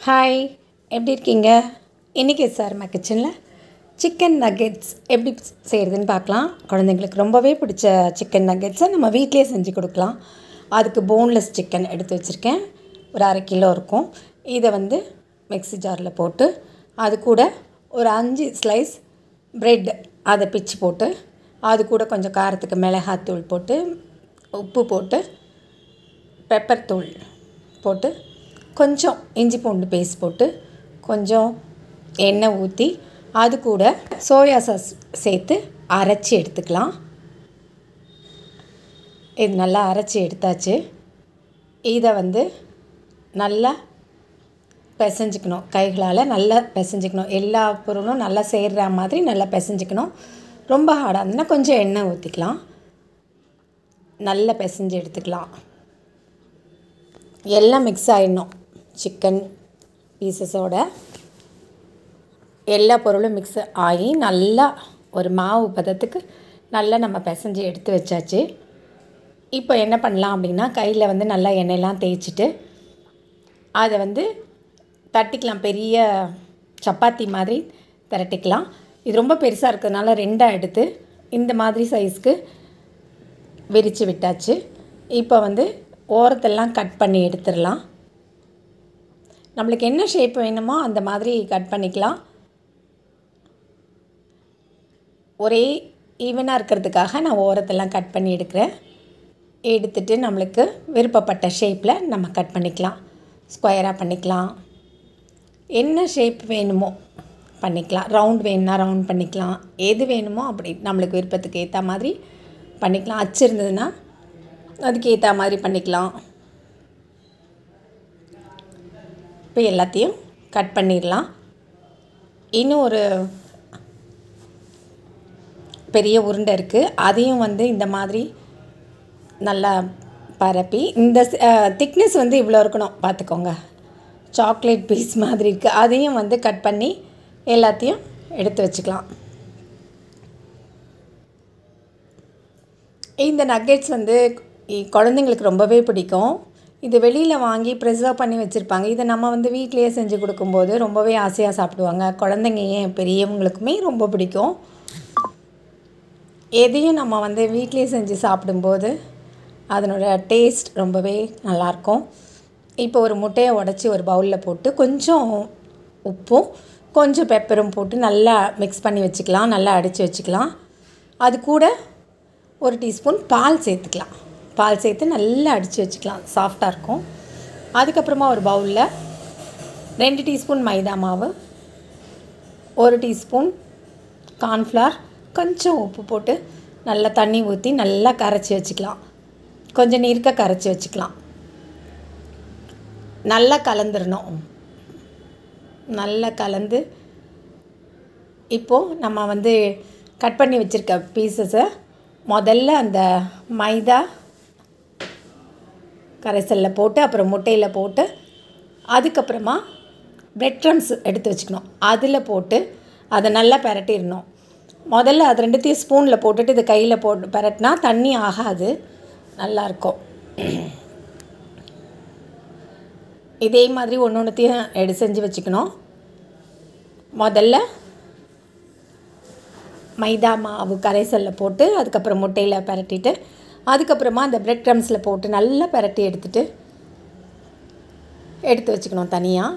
hi எப்படி இருக்கீங்க இன்றைக்கி சார் மா கிச்சனில் சிக்கன் நக்கெட்ஸ் எப்படி செய்கிறதுன்னு பார்க்கலாம் குழந்தைங்களுக்கு ரொம்பவே பிடிச்ச சிக்கன் நக்கெட்ஸை நம்ம வீட்டிலே செஞ்சு கொடுக்கலாம் அதுக்கு போன்லெஸ் சிக்கன் எடுத்து வச்சுருக்கேன் ஒரு அரை கிலோ இருக்கும் இதை வந்து மிக்ஸி ஜாரில் போட்டு அது கூட ஒரு அஞ்சு ஸ்லைஸ் ப்ரெட் அதை பிச்சு போட்டு அது கூட கொஞ்சம் காரத்துக்கு மிளகாத்தூள் போட்டு உப்பு போட்டு பெப்பர் தூள் போட்டு கொஞ்சம் இஞ்சி பூண்டு பேஸ்ட் போட்டு கொஞ்சம் எண்ணெய் ஊற்றி அது கூட சோயா சாஸ் சேர்த்து அரைச்சி எடுத்துக்கலாம் இது நல்லா அரைச்சி எடுத்தாச்சு இதை வந்து நல்லா பிசைஞ்சிக்கணும் கைகளால் நல்லா பிசைஞ்சிக்கணும் எல்லா பொருளும் நல்லா சேர்கிற மாதிரி நல்லா பிசைஞ்சிக்கணும் ரொம்ப ஹார்டாக இருந்ததுன்னா கொஞ்சம் எண்ணெய் ஊற்றிக்கலாம் நல்லா பிசைஞ்சு எடுத்துக்கலாம் எல்லாம் மிக்ஸ் ஆகிடணும் சிக்கன் பீசஸோட எல்லா பொருளும் மிக்ஸ் ஆகி நல்லா ஒரு மாவு பதத்துக்கு நல்லா நம்ம பிசைஞ்சு எடுத்து வச்சாச்சு இப்போ என்ன பண்ணலாம் அப்படின்னா கையில் வந்து நல்லா எண்ணெயெல்லாம் தேய்ச்சிட்டு அதை வந்து தட்டிக்கலாம் பெரிய சப்பாத்தி மாதிரி திரட்டிக்கலாம் இது ரொம்ப பெருசாக இருக்கிறதுனால ரெண்டாக எடுத்து இந்த மாதிரி சைஸ்க்கு விரித்து விட்டாச்சு இப்போ வந்து ஓரத்தெல்லாம் கட் பண்ணி எடுத்துடலாம் நம்மளுக்கு என்ன ஷேப் வேணுமோ அந்த மாதிரி கட் பண்ணிக்கலாம் ஒரே ஈவனாக இருக்கிறதுக்காக நான் ஓரத்தெல்லாம் கட் பண்ணி எடுக்கிறேன் எடுத்துட்டு நம்மளுக்கு விருப்பப்பட்ட ஷேப்பில் நம்ம கட் பண்ணிக்கலாம் ஸ்கொயராக பண்ணிக்கலாம் என்ன ஷேப் வேணுமோ பண்ணிக்கலாம் ரவுண்ட் வேணும்னா ரவுண்ட் பண்ணிக்கலாம் எது வேணுமோ அப்படி நம்மளுக்கு விருப்பத்துக்கு ஏற்ற மாதிரி பண்ணிக்கலாம் அச்சு இருந்ததுன்னா அதுக்கு ஏற்ற மாதிரி பண்ணிக்கலாம் இப்போ எல்லாத்தையும் கட் பண்ணிடலாம் இன்னும் ஒரு பெரிய உருண்டை இருக்குது அதையும் வந்து இந்த மாதிரி நல்லா பரப்பி இந்த திக்னஸ் வந்து இவ்வளோ இருக்கணும் பார்த்துக்கோங்க சாக்லேட் பீஸ் மாதிரி இருக்குது அதையும் வந்து கட் பண்ணி எல்லாத்தையும் எடுத்து வச்சுக்கலாம் இந்த நக்கெட்ஸ் வந்து குழந்தைங்களுக்கு ரொம்பவே பிடிக்கும் இது வெளியில் வாங்கி ப்ரிசர்வ் பண்ணி வச்சுருப்பாங்க இதை நம்ம வந்து வீட்லேயே செஞ்சு கொடுக்கும்போது ரொம்பவே ஆசையாக சாப்பிடுவாங்க குழந்தைங்க ஏன் பெரியவங்களுக்குமே ரொம்ப பிடிக்கும் எதையும் நம்ம வந்து வீட்லேயே செஞ்சு சாப்பிடும்போது அதனோட டேஸ்ட் ரொம்பவே நல்லாயிருக்கும் இப்போ ஒரு முட்டையை உடச்சி ஒரு பவுலில் போட்டு கொஞ்சம் உப்பும் கொஞ்சம் பெப்பரும் போட்டு நல்லா மிக்ஸ் பண்ணி வச்சுக்கலாம் நல்லா அடித்து வச்சுக்கலாம் அது கூட ஒரு டீஸ்பூன் பால் சேர்த்துக்கலாம் பால் சேர்த்து நல்லா அடித்து வச்சுக்கலாம் சாஃப்டாக இருக்கும் அதுக்கப்புறமா ஒரு பவுலில் ரெண்டு டீஸ்பூன் மைதா மாவு ஒரு டீஸ்பூன் கார்ன்ஃப்ளவர் கொஞ்சம் உப்பு போட்டு நல்லா தண்ணி ஊற்றி நல்லா கரைச்சி வச்சுக்கலாம் கொஞ்சம் நீர்க்க கரைச்சி வச்சுக்கலாம் நல்லா கலந்துடணும் நல்லா கலந்து இப்போது நம்ம வந்து கட் பண்ணி வச்சுருக்க பீசஸை முதல்ல அந்த மைதா கரைசலில் போட்டு அப்புறம் முட்டையில் போட்டு அதுக்கப்புறமா பிரெட் க்ரம்ஸ் எடுத்து வச்சுக்கணும் அதில் போட்டு அதை நல்லா பெரட்டிடணும் முதல்ல அது ரெண்டுத்தையும் ஸ்பூனில் போட்டுட்டு இது கையில் போட்டு பெரட்டினா தண்ணி ஆகாது நல்லாயிருக்கும் இதே மாதிரி ஒன்று ஒன்றுத்தையும் எடு செஞ்சு வச்சுக்கணும் முதல்ல மைதா மாவு கரைசலில் போட்டு அதுக்கப்புறம் முட்டையில் பரட்டிட்டு அதுக்கப்புறமா அந்த பிரெட் க்ரம்ஸில் போட்டு நல்லா பரட்டி எடுத்துட்டு எடுத்து வச்சுக்கணும் தனியாக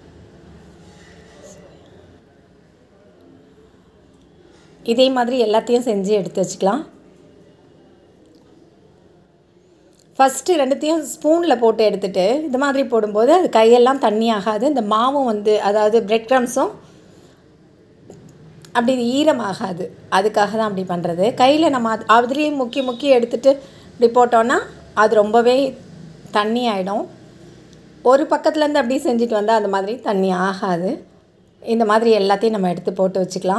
இதே மாதிரி எல்லாத்தையும் செஞ்சு எடுத்து வச்சுக்கலாம் ஃபஸ்ட்டு ரெண்டுத்தையும் ஸ்பூனில் போட்டு எடுத்துகிட்டு இது மாதிரி போடும்போது அது கையெல்லாம் தண்ணி ஆகாது இந்த மாவும் வந்து அதாவது பிரெட் க்ரம்ஸும் அப்படி ஈரமாகாது அதுக்காக தான் அப்படி பண்ணுறது கையில் நம்ம அது அதுலேயே முக்கி முக்கி எடுத்துகிட்டு இப்படி போட்டோன்னா அது ரொம்பவே தண்ணி ஆகிடும் ஒரு பக்கத்துலேருந்து அப்படியே செஞ்சுட்டு வந்தால் அந்த மாதிரி தண்ணி ஆகாது இந்த மாதிரி எல்லாத்தையும் நம்ம எடுத்து போட்டு வச்சுக்கலாம்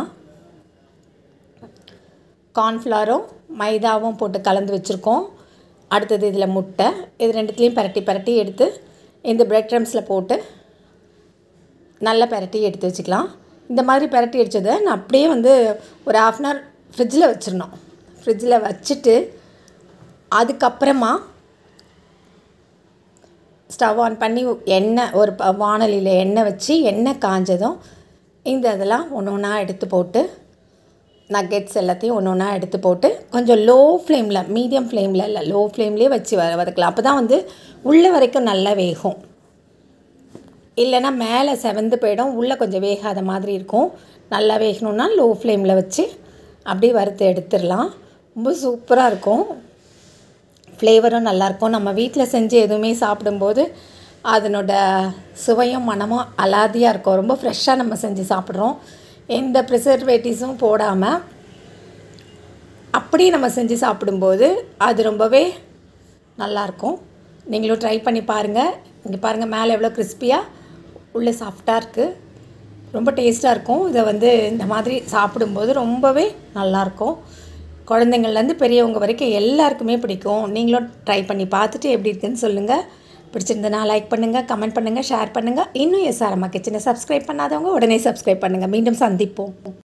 கார்ன்ஃப்ளவரும் மைதாவும் போட்டு கலந்து வச்சுருக்கோம் அடுத்தது இதில் முட்டை இது ரெண்டுத்துலேயும் பரட்டி பரட்டி எடுத்து இந்த பிரெட் க்ரம்ஸில் போட்டு நல்லா பரட்டி எடுத்து வச்சுக்கலாம் இந்த மாதிரி பரட்டி அடித்ததை நான் அப்படியே வந்து ஒரு ஆஃப் அன் ஹவர் ஃப்ரிட்ஜில் வச்சிடணும் ஃப்ரிட்ஜில் வச்சுட்டு அதுக்கப்புறமா ஸ்டவ் ஆன் பண்ணி எண்ணெய் ஒரு ப- வாணலியில் எண்ணெய் வச்சு எண்ணெய் காஞ்சதும் இந்த இதெல்லாம் ஒன்று ஒன்றா எடுத்து போட்டு நக்கெட்ஸ் எல்லாத்தையும் ஒன்று ஒன்றா எடுத்து போட்டு கொஞ்சம் லோ ஃப்ளேமில் மீடியம் ஃப்ளேமில் இல்லை லோ ஃப்ளேம்லேயே வச்சு வ வதக்கலாம் அப்போ தான் வந்து உள்ள வரைக்கும் நல்லா வேகும் இல்லைன்னா மேலே செவந்து போயிடும் உள்ளே கொஞ்சம் வேகாத மாதிரி இருக்கும் நல்லா வேகணும்னா லோ ஃப்ளேமில் வச்சு அப்படியே வறுத்து எடுத்துடலாம் ரொம்ப சூப்பராக இருக்கும் ஃப்ளேவரும் நல்லாயிருக்கும் நம்ம வீட்டில் செஞ்சு எதுவுமே சாப்பிடும்போது அதனோட சுவையும் மனமும் அலாதியாக இருக்கும் ரொம்ப ஃப்ரெஷ்ஷாக நம்ம செஞ்சு சாப்பிட்றோம் எந்த ப்ரிசர்வேட்டிவ்ஸும் போடாமல் அப்படியே நம்ம செஞ்சு சாப்பிடும்போது அது ரொம்பவே நல்லாயிருக்கும் நீங்களும் ட்ரை பண்ணி பாருங்கள் இங்கே பாருங்கள் மேலே எவ்வளோ கிறிஸ்பியாக உள்ளே சாஃப்டாக இருக்குது ரொம்ப டேஸ்ட்டாக இருக்கும் இதை வந்து இந்த மாதிரி சாப்பிடும்போது ரொம்பவே நல்லாயிருக்கும் குழந்தைங்கள்லேருந்து பெரியவங்க வரைக்கும் எல்லாருக்குமே பிடிக்கும் நீங்களும் ட்ரை பண்ணி பார்த்துட்டு எப்படி இருக்குன்னு சொல்லுங்கள் பிடிச்சிருந்தனா லைக் பண்ணுங்கள் கமெண்ட் பண்ணுங்கள் ஷேர் பண்ணுங்கள் இன்னும் எஸ்ஆர்எம்மா கிச்சனை சப்ஸ்கிரைப் பண்ணாதவங்க உடனே சப்ஸ்கிரைப் பண்ணுங்கள் மீண்டும் சந்திப்போம்